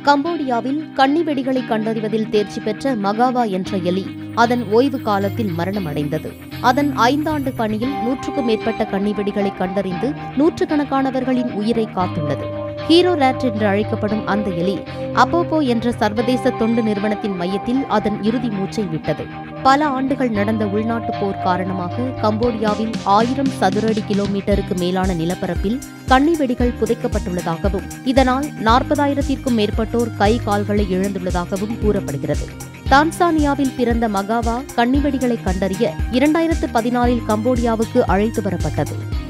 கம்போடியாவில் கன்னி வெடிகளை கண்டறிவதில் தேர்ச்சி பெற்ற மகாவா என்ற எலி அதன் ஓய்வு காலத்தில் மரணமடைந்தது அதன் ஐந்தாண்டு பணியில் நூற்றுக்கும் மேற்பட்ட கன்னி வெடிகளை கண்டறிந்து நூற்றுக்கணக்கானவர்களின் உயிரை காத்துள்ளது ஹீரோ ரேட் என்று அழைக்கப்படும் அந்த எலி அப்போபோ என்ற சர்வதேச தொண்டு நிறுவனத்தின் மையத்தில் அதன் இறுதி மூச்சை விட்டது பல ஆண்டுகள் நடந்த உள்நாட்டுப் போர் காரணமாக கம்போடியாவில் ஆயிரம் சதுரடி கிலோமீட்டருக்கு மேலான நிலப்பரப்பில் கன்னி வெடிகள் புதைக்கப்பட்டுள்ளதாகவும் இதனால் நாற்பதாயிரத்திற்கும் மேற்பட்டோர் கை கால்களை இழந்துள்ளதாகவும் கூறப்படுகிறது தான்சானியாவில் பிறந்த மகாவா கன்னிவெடிகளை கண்டறிய இரண்டாயிரத்து பதினாலில் கம்போடியாவுக்கு அழைத்து வரப்பட்டது